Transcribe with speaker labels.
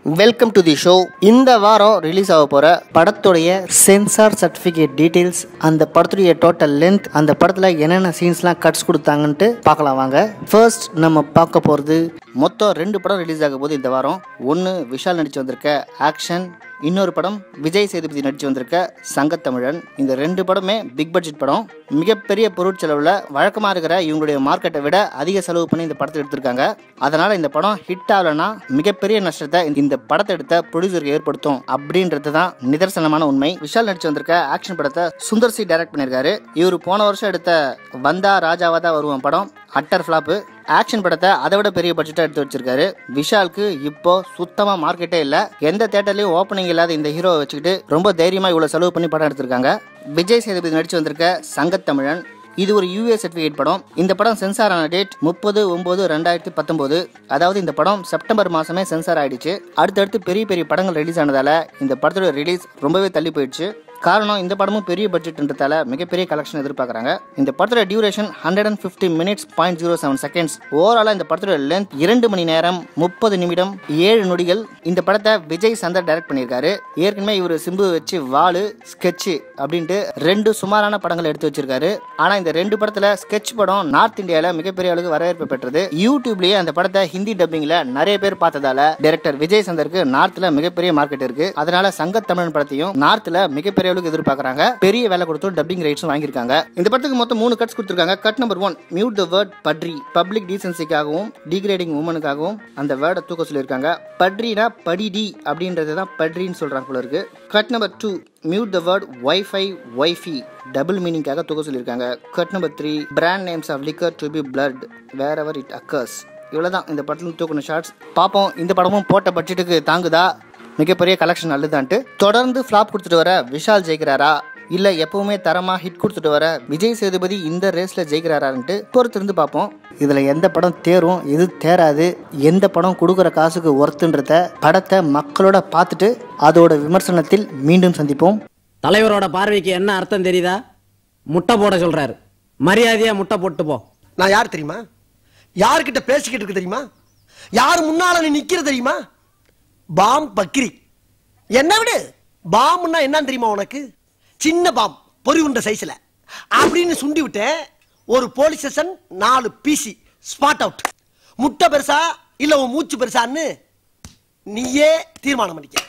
Speaker 1: welcome to the show இந்த வாரம் release ஆக போகிற படத்துடைய சென்சார் சர்டிஃபிகேட் டீட்டெயில்ஸ் அந்த படத்துடைய டோட்டல் லென்த் அந்த படத்தில் என்னென்ன சீன்ஸ்லாம் கட்ஸ் கொடுத்தாங்கன்ட்டு பார்க்கலாம் வாங்க ஃபர்ஸ்ட் நம்ம பார்க்க போகிறது மொத்தம் ரெண்டு படம் ரிலீஸ் ஆக போகுது இந்த வாரம் ஒன்று விஷால் நடித்து வந்திருக்க ஆக்ஷன் இன்னொரு படம் விஜய் சேதுபதி நடித்து வந்திருக்க சங்கத்தமிழன் இந்த ரெண்டு படமே பிக் பட்ஜெட் படம் மிகப்பெரிய பொருட்செலவில் வழக்கமாக இருக்கிற இவங்களுடைய மார்க்கெட்டை விட அதிக செலவு பண்ணி இந்த படத்தை எடுத்திருக்காங்க அதனால் இந்த படம் ஹிட் ஆகலைன்னா மிகப்பெரிய நஷ்டத்தை இந்த படத்தை எடுத்த ப்ரொடியூசருக்கு ஏற்படுத்தும் அப்படின்றது தான் நிதர்சனமான உண்மை விஷால் நடிச்சு வந்திருக்க ஆக்ஷன் படத்தை சுந்தர் சி டைரக்ட் பண்ணியிருக்காரு இவர் போன வருஷம் எடுத்த வந்தா ராஜாவா தான் வருவான் படம் அட்டர் ஃப்ளாப்பு ஆக்ஷன் படத்தை அதை விட பெரிய பட்ஜெட்டாக எடுத்து வச்சிருக்காரு விஷாலுக்கு இப்போ சுத்தமாக மார்க்கெட்டே இல்லை எந்த தேட்டர்லையும் ஓப்பனிங் இல்லாத இந்த ஹீரோவை வச்சுக்கிட்டு ரொம்ப தைரியமாக இவ்வளோ செலவு பண்ணி படம் எடுத்திருக்காங்க விஜய் சேதுபதி நடிச்சு வந்திருக்க சங்கத்தமிழன் இது ஒரு யூஏ சர்டிஃபிகேட் படம் இந்த படம் சென்சார் ஆன டேட் முப்பது ஒன்பது ரெண்டாயிரத்தி பத்தொம்போது அதாவது இந்த படம் செப்டம்பர் மாசமே சென்சார் ஆயிடுச்சு அடுத்தடுத்து பெரிய பெரிய படங்கள் ரிலீஸ் ஆனதால இந்த படத்தோட ரிலீஸ் ரொம்பவே தள்ளி போயிடுச்சு காரணம் இந்த படமும் பெரிய பட்ஜெட்ன்றதால மிகப்பெரிய கலெக்ஷன் எதிர்பார்க்குறாங்க இந்த படத்தோட duration hundred and fifty minutes point zero seven seconds ஓவராலாக இந்த படத்தோட லென்த் இரண்டு மணி நேரம் முப்பது நிமிடம் ஏழு நொடிகள் இந்த படத்தை விஜய் சந்தர் டைரக்ட் பண்ணியிருக்காரு ஏற்கனவே இவர் சிம்பு வச்சு வாலு ஸ்கெட்சு அப்படின்ட்டு ரெண்டு சுமாரான படங்கள் எடுத்து வச்சிருக்காரு ஆனால் இந்த ரெண்டு படத்தில் ஸ்கெட்ச் படம் நார்த் இந்தியாவில் மிகப்பெரிய அளவுக்கு வரவேற்பு பெற்றது யூடியூப்லேயே அந்த படத்தை ஹிந்தி டப்பிங்கில் நிறைய பேர் பார்த்ததால டைரக்டர் விஜய் சந்தருக்கு நார்த்தில் மிகப்பெரிய மார்க்கெட் இருக்கு அதனால சங்கத்தமிழன் படத்தையும் நார்த்தில் மிகப்பெரிய அளவுக்கு எதிர்பார்க்கறாங்க பெரிய வேலை கொடுத்து டப்பிங் ரைட்ஸும் வாங்கியிருக்காங்க இந்த படத்துக்கு மொத்தம் மூணு கட்ஸ் கொடுத்துருக்காங்க cut number one mute the word பட்ரி பப்ளிக் டீசன்சிக்காகவும் டிகிரேடிங் உமனுக்காகவும் அந்த வேர்டை தூக்க சொல்லியிருக்காங்க பட்ரினா படிடி அப்படின்றது தான் பட்ரின்னு சொல்றாங்க போல இருக்கு cut number two mute the word ஒய்ஃபை ஒய்ஃபி டபுள் மீனிங்காக தூக்க சொல்லியிருக்காங்க cut number three brand names of liquor to be blurred wherever it occurs இவ்வளோதான் இந்த படத்துல தூக்கின ஷார்ட்ஸ் பார்ப்போம் இந்த படமும் போட்ட பட்ஜெட்டுக்கு தாங்குதா மிகப்பெரிய கலெக்ஷன் நல்லதான்ட்டு தொடர்ந்து ஃப்ளாப் கொடுத்துட்டு வர விஷால் ஜெயிக்கிறாரா இல்ல எப்பவுமே தரமா ஹிட் கொடுத்துட்டு வர விஜய் சேதுபதி இந்த ரேஸ்ல ஜெயிக்கிறாரான்ட்டு பொறுத்திருந்து பார்ப்போம் இதுல எந்த படம் தேரும் எது தேராது எந்த படம் கொடுக்குற காசுக்கு ஒர்த்துன்றத படத்தை மக்களோட பார்த்துட்டு அதோட விமர்சனத்தில் மீண்டும் சந்திப்போம்
Speaker 2: தலைவரோட பார்வைக்கு என்ன அர்த்தம் தெரியுதா முட்டை போட சொல்றாரு மரியாதையா முட்டை போட்டு போ
Speaker 3: நான் யார் தெரியுமா யார்கிட்ட பேசிக்கிட்டு இருக்கு தெரியுமா யார் முன்னால நீ நிக்கிற தெரியுமா பாம் பக்கிரி என்ன விடு பாம்னா என்னன்னு தெரியுமா உனக்கு சின்ன பாம் பொறி உண்ட சைஸ்ல அப்படின்னு சுண்டி விட்டேன் ஒரு போலீஸ் ஸ்டேஷன் நாலு பிசி ஸ்பாட் அவுட் முட்டை பெருசா இல்ல உன் மூச்சு பெருசான்னு நீயே தீர்மானம் பண்ணிக்க